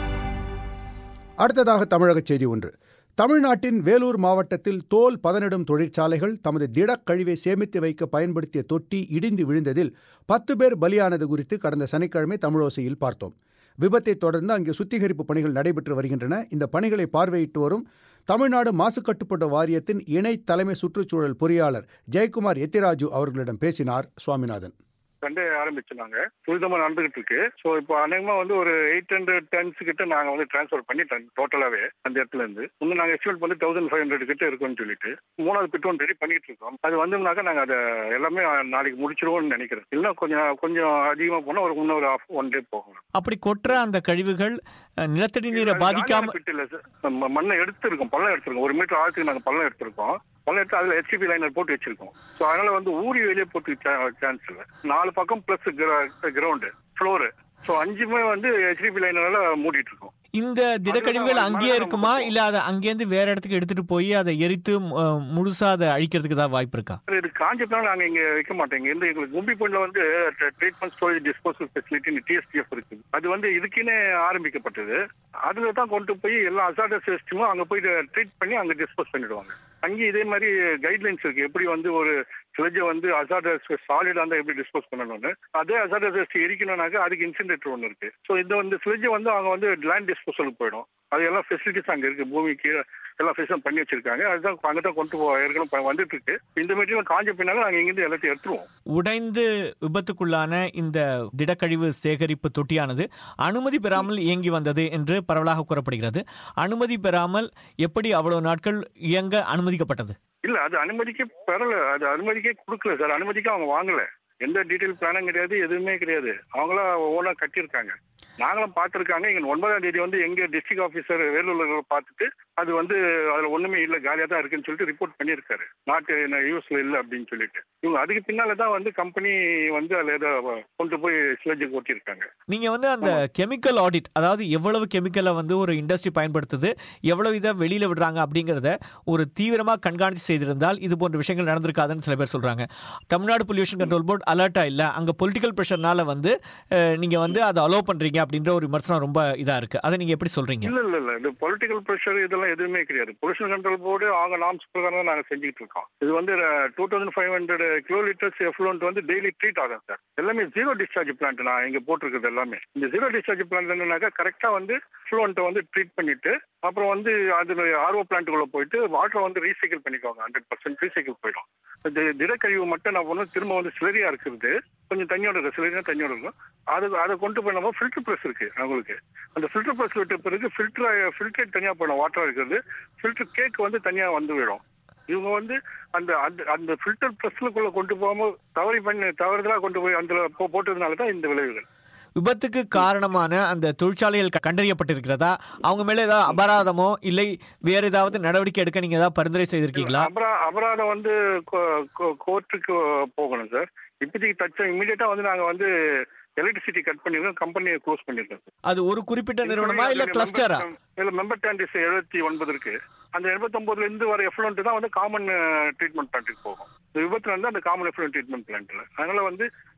Speaker 1: அடுத்ததாக தமிழக செய்தி ஒன்று தமிழ்நாட்டின் வேலூர் மாவட்டத்தில் தோல் பதனிடும் தொழிற்சாலைகள் தமது திடக்கழிவை சேமித்து வைக்க பயன்படுத்திய தொட்டி இடிந்து விழுந்ததில் பத்து பேர் பலியானது குறித்து கடந்த சனிக்கிழமை தமிழோசையில் பார்த்தோம் விபத்தை தொடர்ந்து அங்கே சுத்திகரிப்பு பணிகள் நடைபெற்று வருகின்றன இந்த பணிகளை பார்வையிட்டு வரும் தமிழ்நாடு மாசு கட்டுப்பாட்டு வாரியத்தின் இணை தலைமை சுற்றுச்சூழல் பொறியாளர் ஜெயக்குமார் எத்திராஜு அவர்களிடம் பேசினார் சுவாமிநாதன்
Speaker 17: சண்டே ஆரம்பிச்சிருந்தாங்க துரிதமா நடந்துகிட்டு இருக்கு ஸோ இப்போ அநேகமா வந்து ஒரு எயிட் ஹண்ட்ரட் டன்ஸ் கிட்ட நாங்க வந்து டிரான்ஸ்ஃபர் பண்ணிட்டோம் டோட்டலாவே அந்த இடத்துல இருந்து இன்னும் நாங்க எக்ஸ்பெக்ட் பண்ணி தௌசண்ட் ஃபைவ் ஹண்ட்ரட் கிட்ட இருக்கும்னு சொல்லிட்டு மூணாவது பிட்வன் ரெடி பண்ணிட்டு இருக்கோம் அது வந்தோம்னாக்கா நாங்க அதை எல்லாமே நாளைக்கு முடிச்சிருவோம்னு நினைக்கிறேன் இல்லை கொஞ்சம் கொஞ்சம் அதிகமா போனா ஒரு இன்னொரு ஆஃப் ஒன் டே போகும்
Speaker 4: அப்படி கொட்டுற அந்த கழிவுகள் அஹ், நிலத்தடி நீரை பாதிக்காம
Speaker 17: பிட் இல்ல சார் நம்ம மண்ணை எடுத்திருக்கோம் பள்ளம் எடுத்திருக்கோம் ஒரு மீட்டர் ஆழத்துக்கு நாங்க பள்ளம் எடுத்திருக்கோம் பள்ளம் எடுத்து அதுல ஹெச்பி லைனர் போட்டு வச்சிருக்கோம் ஸோ அதனால வந்து ஊறி வெளியே போட்டு சான்ஸ் இல்லை நாலு பக்கம் பிளஸ் கிரவுண்டு ஃப்ளோரு ஸோ அஞ்சுமே வந்து ஹெச்டிபி லைனால மூடிட்டு இருக்கோம்
Speaker 4: இந்த திடக்கழிவுகள் அங்கேயே இருக்குமா இல்ல அதை அங்கேருந்து வேற இடத்துக்கு எடுத்துட்டு போய் அதை எரித்து அஹ், முழுசா அதை அழிக்கிறதுக்கு ஏதாவது வாய்ப்பு இருக்கா
Speaker 17: சார், இது காஞ்சப்பெல்லாம் நாங்க இங்க வைக்க மாட்டோம் இங்க இருந்து எங்களுக்கு கும்பி பாயிண்ட்ல வந்து treatment storage disposal facility TSDF இருக்கு அது வந்து இதுக்குன்னே ஆரம்பிக்கப்பட்டது அதுல தான் கொண்டு போய் எல்லா அசாடஸ் வேஸ்ட்டுமோ அங்க போய் ட்ரீட் பண்ணி அங்க டிஸ்போஸ் பண்ணிடுவாங்க அங்கேயும் இதே மாதிரி கைட்லைன்ஸ் இருக்கு எப்படி வந்து ஒரு ஸ்லெஜை வந்து அசாடஸ் சாலிடா இருந்தா எப்படி டிஸ்போஸ் பண்ணணும்னு அதே அசாடஸ் வேஸ்ட் எரிக்கணும்னாக்க அதுக்கு இன்சிடென்டர் ஒன்று இருக்கு ஸோ இந்த இந்த ஸ்லெஜை வந்து அவங்க வந்து லேண்ட் டிஸ்போசலுக்கு போயிடும் அது எல்லாம் ஃபெசிலிட்டிஸ் அங்க இருக்கு பூமிக்கு எல்லா ஃபெசிலும் பண்ணி வச்சிருக்காங்க அதுதான் அங்கே தான் கொண்டு போ ஏற்கனவே வந்துட்டு இருக்கு இந்த மெட்டீரியல் காஞ்ச பின்னால நாங்கள் இங்கிருந்து எல்லாத்தையும் எடுத்துருவோம்
Speaker 4: உடைந்து விபத்துக்குள்ளான இந்த திடக்கழிவு சேகரிப்பு தொட்டியானது அனுமதி பெறாமல் இயங்கி வந்தது என்று பரவலாக கூறப்படுகிறது அனுமதி பெறாமல் எப்படி அவ்வளவு நாட்கள் இயங்க அனுமதிக்கப்பட்டது
Speaker 17: இல்ல அது அனுமதிக்க பெறல அது அனுமதிக்கே கொடுக்கல சார் அனுமதிக்க அவங்க வாங்கல எந்த டீட்டெயில் பிளானும் கிடையாது எதுவுமே கிடையாது அவங்களா ஓனா கட்டியிருக்காங்க நாங்களும் பார்த்துருக்காங்க இங்க ஒன்பதாம் தேதி வந்து எங்க டிஸ்ட்ரிக்ட் ஆஃபீஸர் வேலூர்ல பார்த்துட்டு அது வந்து அதுல ஒண்ணுமே இல்ல காலியா தான் இருக்குன்னு சொல்லிட்டு ரிப்போர்ட் பண்ணியிருக்காரு நாட்டு யூஸ்ல இல்ல அப்படின்னு சொல்லிட்டு இவங்க அதுக்கு பின்னால தான் வந்து கம்பெனி வந்து அதுல ஏதோ கொண்டு போய் ஸ்லெஜுக்கு ஓட்டியிருக்காங்க
Speaker 4: நீங்க வந்து அந்த கெமிக்கல் ஆடிட் அதாவது எவ்வளவு கெமிக்கலை வந்து ஒரு இண்டஸ்ட்ரி பயன்படுத்துது எவ்வளவு இதை வெளியில விடுறாங்க அப்படிங்கிறத ஒரு தீவிரமா கண்காணித்து செய்திருந்தால் இது போன்ற விஷயங்கள் நடந்திருக்காதுன்னு சில பேர் சொல்றாங்க தமிழ்நாடு பொல்யூஷன் கண்ட்ரோல் போர்டு அலர்ட்டா இல்ல அங்க பொலிட்டிக்கல் ப்ரெஷர்னால வந்து அஹ், நீங்க வந்து அதை அலோவ் பண்றீங்க அப்படின்ற ஒரு விமர்சனம் ரொம்ப இதா இருக்கு அதை நீங்க எப்படி சொல்றீங்க
Speaker 17: இல்ல இல்ல இல்ல இது பொலிட்டிக்கல் ப்ரெஷர் இதெல்லாம் எதுவுமே கிடையாது பொல்யூஷன் கண்ட்ரோல் போர்டு அவங்க நாம்ஸ் பிரகாரம் தான் நாங்க செஞ்சுட்டு இருக்கோம் இது வந்து two thousand five hundred kilo litres effluent வந்து டெய்லி ட்ரீட் ஆகும் சார் எல்லாமே ஜீரோ டிஸ்சார்ஜ் பிளான்ட் நான் இங்க போட்டிருக்கிறது எல்லாமே இந்த ஜீரோ டிஸ்சார்ஜ் பிளான்ட் என்னன்னாக்கா கரெக்டா வந்து ஃப்ளூண்ட்டை வந்து ட்ரீட் பண்ணிட்டு அப்புறம் வந்து அதுல ஆர்ஓ பிளான்ட்டுக்குள்ள போயிட்டு வாட்டரை வந்து ரீசைக்கிள் பண்ணிக்குவாங்க ஹண்ட்ரட் பர்சன்ட் ரீசைக்கிள் போயிடும் இந்த திடக்கழிவு மட்டும் நான் பண்ணணும் திரும்ப வந்து சிலரியா இருக்கிறது கொஞ்சம் தண்ணியோட இருக்கும் சிலரியா தண்ணியோட இருக்கும் அது அதை கொண்டு போய் நம்ம ஃபில்டர் ப்ரெஸ் இருக்கு அவங்களுக்கு அந்த ஃபில்டர் ப்ரெஸ் விட்ட பிறகு ஃபில்டர் ஃபில்டரேட் தனியாக போயிடும் வாட்டரா இருக்கிறது ஃபில்டர் கேக் வந்து தனியா வந்து விடும் இவங்க வந்து அந்த அந்த அந்த ஃபில்டர் ப்ரெஸ்லுக்குள்ள கொண்டு போகாம தவறி பண்ணி தவறுதலா கொண்டு போய் அந்த போ- போட்டதுனால தான் இந்த விளைவுகள்
Speaker 4: விபத்துக்கு காரணமான அந்த தொழிற்சாலைகள் க- கண்டறியப்பட்டிருக்கிறதா அவங்க மேல ஏதாவது அபராதமோ இல்லை வேற ஏதாவது நடவடிக்கை எடுக்க நீங்க ஏதாவது பரிந்துரை செய்திருக்கீங்களா
Speaker 17: அபரா அபராதம் வந்து கோர்ட்டுக்கு போகணும் சார் இப்போதைக்கு தச்ச இமீடியட்டா வந்து நாங்க வந்து எலக்ட்ரிசிட்டி கட் பண்ணிருக்கோம் கம்பெனியை க்ளோஸ் பண்ணிருக்கோம் சார்
Speaker 4: அது ஒரு குறிப்பிட்ட நிறுவனமா இல்ல கிளஸ்டரா
Speaker 17: இல்ல மெம்பர் டேண்டிஸ் எழுபத்தி ஒன்பது இருக்கு அந்த எழுபத்தொன்பதுல இருந்து வர எஃப்ளூண்ட் தான் வந்து காமன் ட்ரீட்மெண்ட் பிளான்ட்டுக்கு போகும் இந்த விபத்து வந்து அந்த காமன் எஃப்ளூண்ட் ட்ரீட்மெண்ட் பிளான்ட்ல அதனால வந்து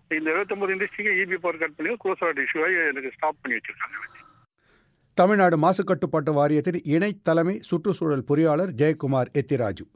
Speaker 17: இந்த எழுபத்தொன்பது இண்டஸ்ட்ரிக்கு இபி பவர் கட் பண்ணி க்ளோஸ் அவுட் இஷ்யூவாக எனக்கு ஸ்டாப் பண்ணி வச்சிருக்காங்க
Speaker 1: தமிழ்நாடு மாசு கட்டுப்பாட்டு வாரியத்தின் இணை தலைமை சுற்றுச்சூழல் பொறியாளர் ஜெயக்குமார் எத்திராஜு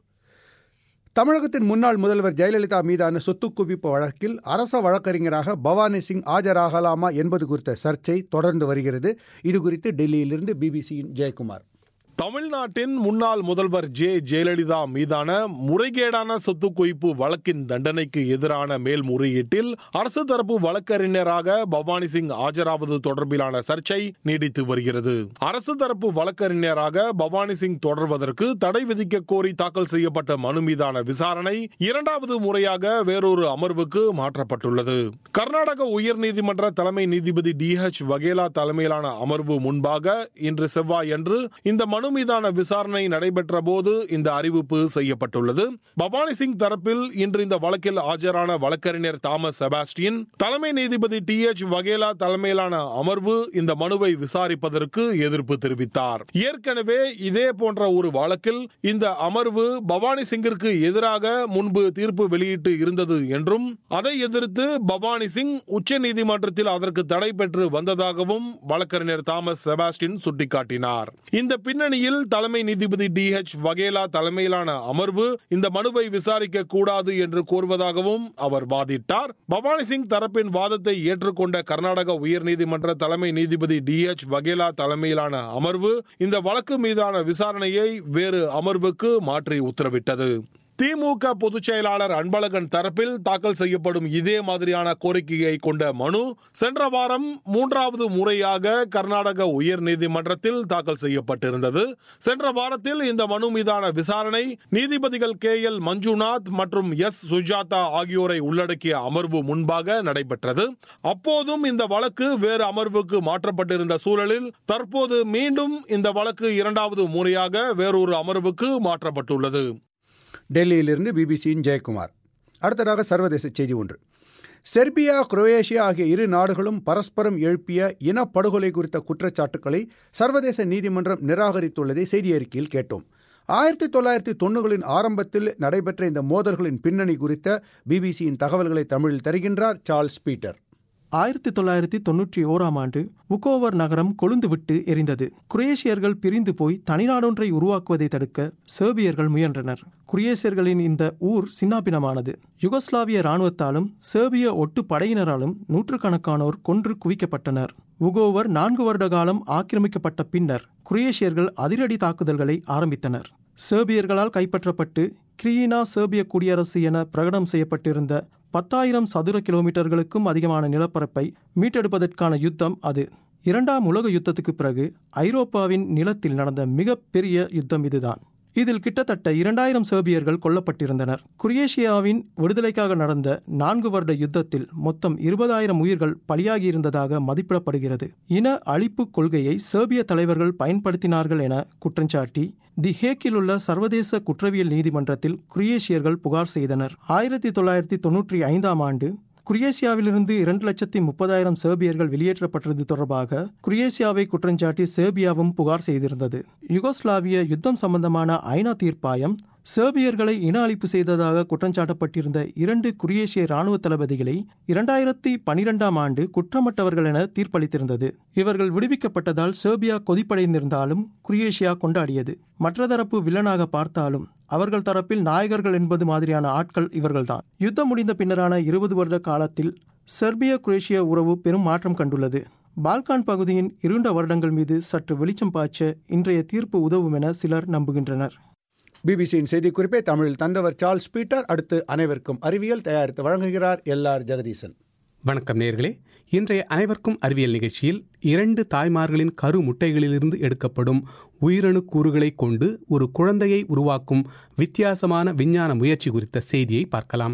Speaker 1: தமிழகத்தின் முன்னாள் முதல்வர் ஜெயலலிதா மீதான சொத்து குவிப்பு வழக்கில் அரச வழக்கறிஞராக பவானி சிங் ஆஜராகலாமா என்பது குறித்த சர்ச்சை தொடர்ந்து வருகிறது இது குறித்து டெல்லியிலிருந்து பிபிசியின் ஜெயக்குமார்
Speaker 18: தமிழ்நாட்டின் முன்னாள் முதல்வர் ஜே ஜெயலலிதா மீதான முறைகேடான சொத்து குவிப்பு வழக்கின் தண்டனைக்கு எதிரான மேல்முறையீட்டில் அரசு தரப்பு வழக்கறிஞராக பவானி சிங் ஆஜராவது தொடர்பிலான சர்ச்சை நீடித்து வருகிறது அரசு தரப்பு வழக்கறிஞராக பவானி சிங் தொடர்வதற்கு தடை விதிக்க கோரி தாக்கல் செய்யப்பட்ட மனு மீதான விசாரணை இரண்டாவது முறையாக வேறொரு அமர்வுக்கு மாற்றப்பட்டுள்ளது கர்நாடக உயர்நீதிமன்ற தலைமை நீதிபதி டி ஹெச் வகேலா தலைமையிலான அமர்வு முன்பாக இன்று செவ்வாயன்று இந்த மனு மீதான விசாரணை நடைபெற்ற போது இந்த அறிவிப்பு செய்யப்பட்டுள்ளது பவானி சிங் தரப்பில் இன்று இந்த வழக்கில் ஆஜரான வழக்கறிஞர் தாமஸ் செபாஸ்டியன் தலைமை நீதிபதி டி எச் வகேலா தலைமையிலான அமர்வு இந்த மனுவை விசாரிப்பதற்கு எதிர்ப்பு தெரிவித்தார் ஏற்கனவே இதே போன்ற ஒரு வழக்கில் இந்த அமர்வு பவானி சிங்கிற்கு எதிராக முன்பு தீர்ப்பு வெளியிட்டு இருந்தது என்றும் அதை எதிர்த்து பவானி சிங் உச்ச நீதிமன்றத்தில் அதற்கு தடை பெற்று வந்ததாகவும் வழக்கறிஞர் தாமஸ் செபாஸ்டின் சுட்டிக்காட்டினார் இந்த பின்னணியில் தலைமை நீதிபதி டி எச் வகேலா தலைமையிலான அமர்வு இந்த மனுவை விசாரிக்க கூடாது என்று கோருவதாகவும் அவர் வாதிட்டார் பவானி சிங் தரப்பின் வாதத்தை ஏற்றுக்கொண்ட கர்நாடக உயர்நீதிமன்ற தலைமை நீதிபதி டி எச் வகேலா தலைமையிலான அமர்வு இந்த வழக்கு மீதான விசாரணையை வேறு அமர்வுக்கு மாற்றி உத்தரவிட்டது திமுக பொதுச் செயலாளர் அன்பழகன் தரப்பில் தாக்கல் செய்யப்படும் இதே மாதிரியான கோரிக்கையை கொண்ட மனு சென்ற வாரம் மூன்றாவது முறையாக கர்நாடக உயர் நீதிமன்றத்தில் தாக்கல் செய்யப்பட்டிருந்தது சென்ற வாரத்தில் இந்த மனு மீதான விசாரணை நீதிபதிகள் கே எல் மஞ்சுநாத் மற்றும் எஸ் சுஜாதா ஆகியோரை உள்ளடக்கிய அமர்வு முன்பாக நடைபெற்றது அப்போதும் இந்த வழக்கு வேறு அமர்வுக்கு மாற்றப்பட்டிருந்த சூழலில் தற்போது மீண்டும் இந்த வழக்கு இரண்டாவது முறையாக வேறொரு அமர்வுக்கு மாற்றப்பட்டுள்ளது
Speaker 1: டெல்லியிலிருந்து பிபிசியின் ஜெயக்குமார் அடுத்ததாக சர்வதேச செய்தி ஒன்று செர்பியா குரோயேஷியா ஆகிய இரு நாடுகளும் பரஸ்பரம் எழுப்பிய இனப்படுகொலை குறித்த குற்றச்சாட்டுக்களை சர்வதேச நீதிமன்றம் நிராகரித்துள்ளதை செய்தி அறிக்கையில் கேட்டோம் ஆயிரத்தி தொள்ளாயிரத்தி தொண்ணூறுகளின் ஆரம்பத்தில் நடைபெற்ற இந்த மோதல்களின் பின்னணி குறித்த பிபிசியின் தகவல்களை தமிழில் தருகின்றார் சார்ல்ஸ் பீட்டர்
Speaker 19: ஆயிரத்தி தொள்ளாயிரத்தி தொன்னூற்றி ஓராம் ஆண்டு உகோவர் நகரம் கொழுந்துவிட்டு எரிந்தது குரேஷியர்கள் பிரிந்து போய் தனிநாடொன்றை உருவாக்குவதை தடுக்க சேர்பியர்கள் முயன்றனர் குரேஷியர்களின் இந்த ஊர் சின்னாபினமானது யுகஸ்லாவிய இராணுவத்தாலும் சேர்பிய ஒட்டு படையினராலும் நூற்றுக்கணக்கானோர் கொன்று குவிக்கப்பட்டனர் உகோவர் நான்கு வருட காலம் ஆக்கிரமிக்கப்பட்ட பின்னர் குரேஷியர்கள் அதிரடி தாக்குதல்களை ஆரம்பித்தனர் சேர்பியர்களால் கைப்பற்றப்பட்டு கிரீனா சேர்பிய குடியரசு என பிரகடனம் செய்யப்பட்டிருந்த பத்தாயிரம் சதுர கிலோமீட்டர்களுக்கும் அதிகமான நிலப்பரப்பை மீட்டெடுப்பதற்கான யுத்தம் அது இரண்டாம் உலக யுத்தத்துக்கு பிறகு ஐரோப்பாவின் நிலத்தில் நடந்த மிகப்பெரிய யுத்தம் இதுதான் இதில் கிட்டத்தட்ட இரண்டாயிரம் சேர்பியர்கள் கொல்லப்பட்டிருந்தனர் குரியேஷியாவின் விடுதலைக்காக நடந்த நான்கு வருட யுத்தத்தில் மொத்தம் இருபதாயிரம் உயிர்கள் பலியாகியிருந்ததாக மதிப்பிடப்படுகிறது இன அழிப்பு கொள்கையை சேர்பிய தலைவர்கள் பயன்படுத்தினார்கள் என குற்றஞ்சாட்டி தி ஹேக்கில் உள்ள சர்வதேச குற்றவியல் நீதிமன்றத்தில் குரியேஷியர்கள் புகார் செய்தனர் ஆயிரத்தி தொள்ளாயிரத்தி தொன்னூற்றி ஐந்தாம் ஆண்டு குரியேசியாவிலிருந்து இரண்டு லட்சத்தி முப்பதாயிரம் சேர்பியர்கள் வெளியேற்றப்பட்டது தொடர்பாக குரியேசியாவை குற்றஞ்சாட்டி சேர்பியாவும் புகார் செய்திருந்தது யுகோஸ்லாவிய யுத்தம் சம்பந்தமான ஐநா தீர்ப்பாயம் சேர்பியர்களை இன அழிப்பு செய்ததாக குற்றஞ்சாட்டப்பட்டிருந்த இரண்டு குரியேஷிய இராணுவ தளபதிகளை இரண்டாயிரத்தி பனிரெண்டாம் ஆண்டு குற்றமற்றவர்கள் என தீர்ப்பளித்திருந்தது இவர்கள் விடுவிக்கப்பட்டதால் சேர்பியா கொதிப்படைந்திருந்தாலும் குரியேஷியா கொண்டாடியது மற்ற தரப்பு வில்லனாக பார்த்தாலும் அவர்கள் தரப்பில் நாயகர்கள் என்பது மாதிரியான ஆட்கள் இவர்கள்தான் யுத்தம் முடிந்த பின்னரான இருபது வருட காலத்தில் செர்பிய குரேஷிய உறவு பெரும் மாற்றம் கண்டுள்ளது பால்கான் பகுதியின் இருண்ட வருடங்கள் மீது சற்று வெளிச்சம் பாய்ச்ச இன்றைய தீர்ப்பு உதவும் என சிலர் நம்புகின்றனர்
Speaker 1: பிபிசியின் செய்திக்குறிப்பை தமிழில் தந்தவர் சார்ல்ஸ் பீட்டர் அடுத்து அனைவருக்கும் அறிவியல் தயாரித்து வழங்குகிறார் எல் ஆர் ஜெகதீசன்
Speaker 20: வணக்கம் நேர்களே இன்றைய அனைவருக்கும் அறிவியல் நிகழ்ச்சியில் இரண்டு தாய்மார்களின் கரு முட்டைகளிலிருந்து எடுக்கப்படும் உயிரணு கூறுகளை கொண்டு ஒரு குழந்தையை உருவாக்கும் வித்தியாசமான விஞ்ஞான முயற்சி குறித்த செய்தியை பார்க்கலாம்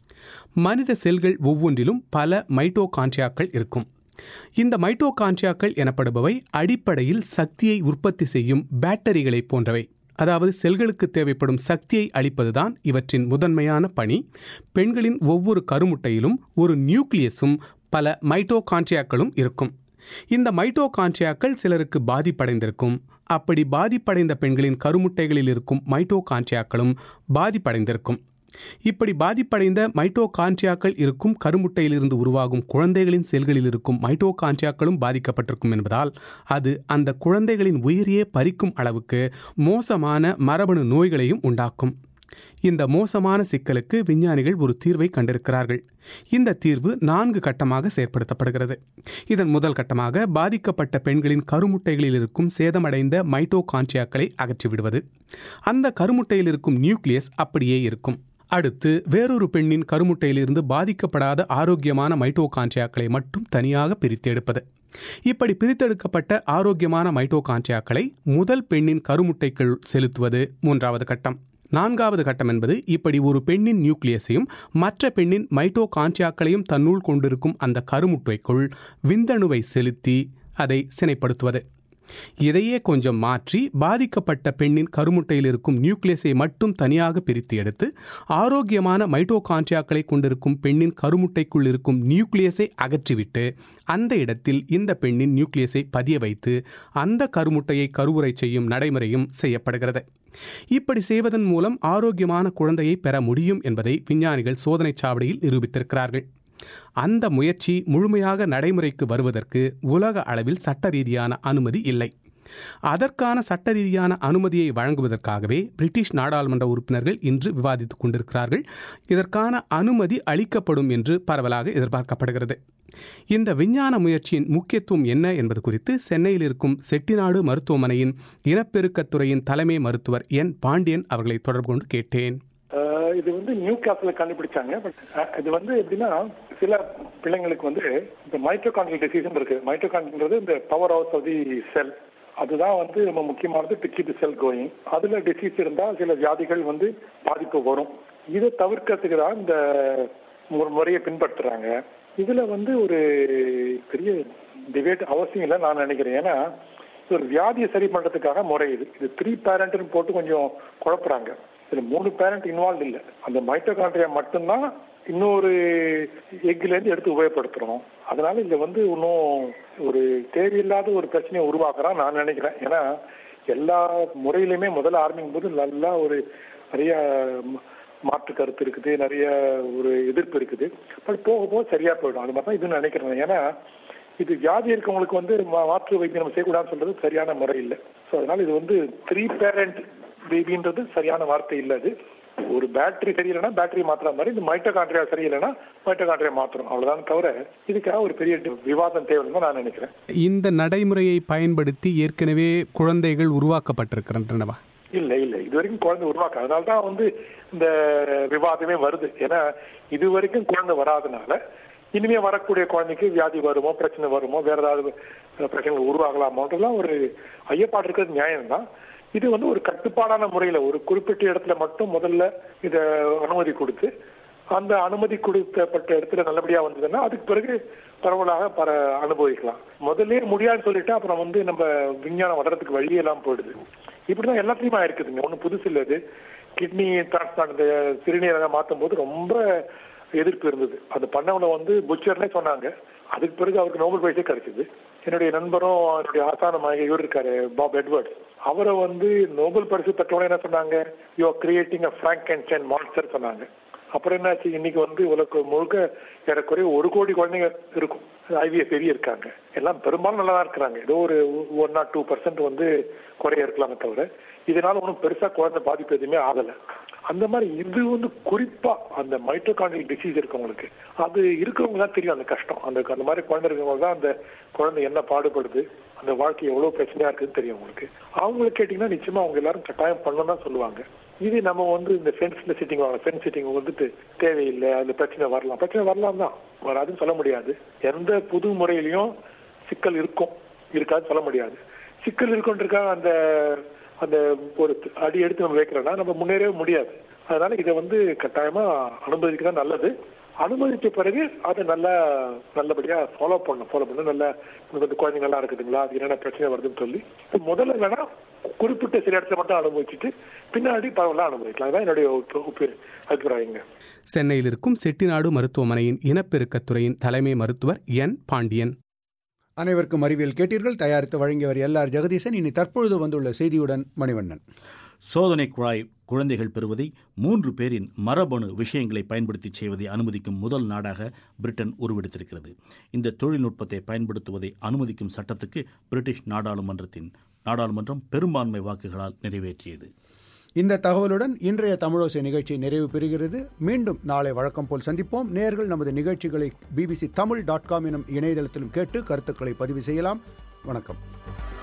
Speaker 20: மனித செல்கள் ஒவ்வொன்றிலும் பல மைட்டோகான்ட்ரியாக்கள் இருக்கும் இந்த மைட்டோகான்ட்ரியாக்கள் எனப்படுபவை அடிப்படையில் சக்தியை உற்பத்தி செய்யும் பேட்டரிகளை போன்றவை அதாவது செல்களுக்கு தேவைப்படும் சக்தியை அளிப்பதுதான் இவற்றின் முதன்மையான பணி பெண்களின் ஒவ்வொரு கருமுட்டையிலும் ஒரு நியூக்ளியஸும் பல மைட்டோகான்ட்ரியாக்களும் இருக்கும் இந்த மைட்டோகான்ட்ரியாக்கள் சிலருக்கு பாதிப்படைந்திருக்கும் அப்படி பாதிப்படைந்த பெண்களின் கருமுட்டைகளில் இருக்கும் மைட்டோகான்ட்ரியாக்களும் பாதிப்படைந்திருக்கும் இப்படி பாதிப்படைந்த மைட்டோகான்ட்ரியாக்கள் இருக்கும் கருமுட்டையிலிருந்து உருவாகும் குழந்தைகளின் செல்களில் இருக்கும் மைட்டோகான்ட்ரியாக்களும் பாதிக்கப்பட்டிருக்கும் என்பதால் அது அந்த குழந்தைகளின் உயிரையே பறிக்கும் அளவுக்கு மோசமான மரபணு நோய்களையும் உண்டாக்கும் இந்த மோசமான சிக்கலுக்கு விஞ்ஞானிகள் ஒரு தீர்வை கண்டிருக்கிறார்கள் இந்த தீர்வு நான்கு கட்டமாக செயற்படுத்தப்படுகிறது இதன் முதல் கட்டமாக பாதிக்கப்பட்ட பெண்களின் கருமுட்டைகளில் இருக்கும் சேதமடைந்த மைட்டோகான்ட்ரியாக்களை அகற்றிவிடுவது அந்த கருமுட்டையில் இருக்கும் நியூக்ளியஸ் அப்படியே இருக்கும் அடுத்து வேறொரு பெண்ணின் கருமுட்டையிலிருந்து பாதிக்கப்படாத ஆரோக்கியமான மைட்டோகான்ட்ரியாக்களை மட்டும் தனியாக பிரித்து எடுப்பது இப்படி பிரித்தெடுக்கப்பட்ட ஆரோக்கியமான மைட்டோகான்ட்ரியாக்களை முதல் பெண்ணின் கருமுட்டைக்குள் செலுத்துவது மூன்றாவது கட்டம் நான்காவது கட்டம் என்பது இப்படி ஒரு பெண்ணின் நியூக்ளியஸையும் மற்ற பெண்ணின் மைட்டோகான்ட்ரியாக்களையும் தன்னுள் கொண்டிருக்கும் அந்த கருமுட்டைக்குள் விந்தணுவை செலுத்தி அதை சினைப்படுத்துவது இதையே கொஞ்சம் மாற்றி பாதிக்கப்பட்ட பெண்ணின் கருமுட்டையில் இருக்கும் நியூக்ளியஸை மட்டும் தனியாக பிரித்து எடுத்து ஆரோக்கியமான மைட்டோகான்ட்ரியாக்களை கொண்டிருக்கும் பெண்ணின் கருமுட்டைக்குள் இருக்கும் நியூக்ளியஸை அகற்றிவிட்டு அந்த இடத்தில் இந்த பெண்ணின் நியூக்ளியஸை பதிய வைத்து அந்த கருமுட்டையை கருவுரை செய்யும் நடைமுறையும் செய்யப்படுகிறது இப்படி செய்வதன் மூலம் ஆரோக்கியமான குழந்தையை பெற முடியும் என்பதை விஞ்ஞானிகள் சோதனைச் சாவடியில் நிரூபித்திருக்கிறார்கள் அந்த முயற்சி முழுமையாக நடைமுறைக்கு வருவதற்கு உலக அளவில் சட்ட ரீதியான அனுமதி இல்லை அதற்கான சட்ட ரீதியான அனுமதியை வழங்குவதற்காகவே பிரிட்டிஷ் நாடாளுமன்ற உறுப்பினர்கள் இன்று விவாதித்துக் கொண்டிருக்கிறார்கள் இதற்கான அனுமதி அளிக்கப்படும் என்று பரவலாக எதிர்பார்க்கப்படுகிறது இந்த விஞ்ஞான முயற்சியின் முக்கியத்துவம் என்ன என்பது குறித்து சென்னையில் இருக்கும் செட்டிநாடு மருத்துவமனையின் இனப்பெருக்கத்துறையின் தலைமை மருத்துவர் என் பாண்டியன் அவர்களை தொடர்பு கொண்டு கேட்டேன்
Speaker 21: இது வந்து நியூ காஸ்ட்ல கண்டுபிடிச்சாங்க பட் இது வந்து எப்படின்னா சில பிள்ளைங்களுக்கு வந்து இந்த மைட்டோகான்ட்ரியல் டிசீஸ் இருக்கு மைட்டோகான்ட்ரியன்றது இந்த power house of the cell அதுதான் வந்து ரொம்ப முக்கியமானது டு கீப் செல் கோயிங் அதுல டிசீஸ் இருந்தா சில வியாதிகள் வந்து பாதிப்பு வரும் இதை தவிர்க்கிறதுக்கு தான் இந்த முறையை பின்பற்றுறாங்க இதுல வந்து ஒரு பெரிய டிபேட் அவசியம் இல்லை நான் நினைக்கிறேன் ஏன்னா ஒரு வியாதியை சரி பண்றதுக்காக முறை இது இது த்ரீ பேரண்ட்னு போட்டு கொஞ்சம் குழப்புறாங்க இதுல மூணு பேரண்ட் இன்வால்வ் இல்லை அந்த மைட்டோகான்ட்ரியா மட்டும்தான் இன்னொரு எக்ல இருந்து எடுத்து உபயோகப்படுத்துறோம் அதனால இதுல வந்து இன்னும் ஒரு தேவையில்லாத ஒரு பிரச்சனையை உருவாக்குறான் நான் நினைக்கிறேன் ஏன்னா எல்லா முறையிலுமே முதல்ல ஆரம்பிக்கும் போது நல்லா ஒரு நிறைய மாற்று கருத்து இருக்குது நிறைய ஒரு எதிர்ப்பு இருக்குது பட் போக போக சரியா போயிடும் அது மாதிரி தான் இது நினைக்கிறேன் ஏன்னா இது வியாதி இருக்கவங்களுக்கு வந்து மாற்று வைத்தியம் நம்ம செய்யக்கூடாதுன்னு சொல்றது சரியான முறை இல்லை ஸோ அதனால இது வந்து த்ரீ பேரண்ட் பேபின்றது சரியான வார்த்தை இல்லை அது ஒரு பேட்டரி சரியில்லைன்னா பேட்டரி மாத்திர மாதிரி இந்த மைட்டோகான்ட்ரியா சரியில்லைன்னா மைட்டோகான்ட்ரியா மாத்திரம் அவ்வளவுதான் தவிர இதுக்காக ஒரு பெரிய விவாதம் தேவைன்னு தான் நான் நினைக்கிறேன்
Speaker 20: இந்த நடைமுறையை பயன்படுத்தி ஏற்கனவே குழந்தைகள் உருவாக்கப்பட்டிருக்கின்றனவா
Speaker 21: இல்ல இல்ல இது வரைக்கும் குழந்தை உருவாக்க அதனால தான் வந்து இந்த விவாதமே வருது ஏன்னா இது வரைக்கும் குழந்தை வராதனால இனிமே வரக்கூடிய குழந்தைக்கு வியாதி வருமோ பிரச்சனை வருமோ வேற ஏதாவது பிரச்சனைகள் உருவாகலாமோன்றதுலாம் ஒரு ஐயப்பாடு இருக்கிறது நியாயம்தான் இது வந்து ஒரு கட்டுப்பாடான முறையில ஒரு குறிப்பிட்ட இடத்துல மட்டும் முதல்ல இத அனுமதி கொடுத்து அந்த அனுமதி கொடுக்கப்பட்ட இடத்துல நல்லபடியா வந்ததுன்னா அதுக்கு பிறகு பரவலாக பர அனுபவிக்கலாம் முதல்ல முடியாதுன்னு சொல்லிட்டு அப்புறம் வந்து நம்ம விஞ்ஞானம் வளர்றதுக்கு வழியே எல்லாம் போயிடுது இப்படிதான் எல்லாத்துலயுமா இருக்குதுங்க ஒன்றும் புதுசு இல்லை இது கிட்னி டிரான்ஸ்பிளான்ட் சிறுநீரக மாற்றும் போது ரொம்ப எதிர்ப்பு இருந்தது அது பண்ணவனை வந்து புச்சர்னே சொன்னாங்க அதுக்கு பிறகு அவருக்கு நோபல் பிரைஸே கிடைச்சது என்னுடைய நண்பரும் என்னுடைய ஆசானமாக இவர் இருக்காரு பாப் எட்வர்ட்ஸ் அவரை வந்து நோபல் பரிசு பெற்றவனே என்ன சொன்னாங்க you are creating a Frankenstein monster சொன்னாங்க அப்புறம் என்னாச்சு இன்னைக்கு வந்து உலக முழுக்க ஏறக்குறைய ஒரு கோடி குழந்தைங்க இருக்கும் ஐவிஎஃப் பெரிய இருக்காங்க எல்லாம் பெரும்பாலும் நல்லா தான் இருக்கிறாங்க ஏதோ ஒரு ஒன் நாட் டூ பர்சன்ட் வந்து குறைய இருக்கலாமே தவிர இதனால ஒன்றும் பெருசா குழந்தை பாதிப்பு எதுவுமே ஆகலை அந்த மாதிரி இது வந்து குறிப்பா அந்த மைட்டோகாண்டியல் டிசீஸ் இருக்கவங்களுக்கு அது இருக்கிறவங்க தான் தெரியும் அந்த கஷ்டம் அந்த அந்த மாதிரி குழந்தை இருக்கவங்க தான் அந்த குழந்தை என்ன பாடுபடுது அந்த வாழ்க்கை எவ்வளவு பிரச்சனையா இருக்குன்னு தெரியும் உங்களுக்கு அவங்களுக்கு கேட்டீங்கன்னா நிச்சயமா அவங்க எல்லாரும் கட்டாயம் பண்ணணும் தான் சொல்லுவாங்க இது நம்ம வந்து இந்த ஃபென்ஸ்ல சிட்டிங் வாங்க ஃபென்ஸ் சிட்டிங் வந்துட்டு தேவையில்லை அந்த பிரச்சனை வரலாம் பிரச்சனை வரலாம் தான் வராதுன்னு சொல்ல முடியாது எந்த புது முறையிலையும் சிக்கல் இருக்கும் இருக்காதுன்னு சொல்ல முடியாது சிக்கல் இருக்குன்றக்காக அந்த அந்த ஒரு அடி எடுத்து நம்ம வைக்கிறோம்னா நம்ம முன்னேறவே முடியாது அதனால இதை வந்து கட்டாயமா அனுமதிக்க தான் நல்லது அனுமதிச்ச பிறகு அதை நல்லா நல்லபடியா ஃபாலோ பண்ணணும் ஃபாலோ பண்ண நல்லா வந்து குழந்தைங்க நல்லா இருக்குதுங்களா அது என்னென்ன பிரச்சனை வருதுன்னு சொல்லி முதல்ல வேணா குறிப்பிட்ட சில இடத்துல மட்டும் அனுபவிச்சுட்டு பின்னாடி பரவலாக அனுபவிக்கலாம் அதுதான் என்னுடைய அபிப்பிராயங்க
Speaker 20: சென்னையில் இருக்கும் செட்டிநாடு மருத்துவமனையின் இனப்பெருக்கத்துறையின் தலைமை மருத்துவர் என் பாண்டியன்
Speaker 1: அனைவருக்கும் அறிவியல் கேட்டீர்கள் தயாரித்து வழங்கியவர் எல் ஆர் ஜெகதீசன் இனி தற்பொழுது வந்துள்ள செய்தியுடன் மணிவண்ணன்
Speaker 5: சோதனை குழாய் குழந்தைகள் பெறுவதை மூன்று பேரின் மரபணு விஷயங்களை பயன்படுத்தி செய்வதை அனுமதிக்கும் முதல் நாடாக பிரிட்டன் உருவெடுத்திருக்கிறது இந்த தொழில்நுட்பத்தை பயன்படுத்துவதை அனுமதிக்கும் சட்டத்துக்கு பிரிட்டிஷ் நாடாளுமன்றத்தின் நாடாளுமன்றம் பெரும்பான்மை வாக்குகளால் நிறைவேற்றியது
Speaker 1: இந்த தகவலுடன் இன்றைய தமிழோசை நிகழ்ச்சி நிறைவு பெறுகிறது மீண்டும் நாளை வழக்கம் போல் சந்திப்போம் நேர்கள் நமது நிகழ்ச்சிகளை பிபிசி தமிழ் டாட் காம் எனும் இணையதளத்திலும் கேட்டு கருத்துக்களை பதிவு செய்யலாம் வணக்கம்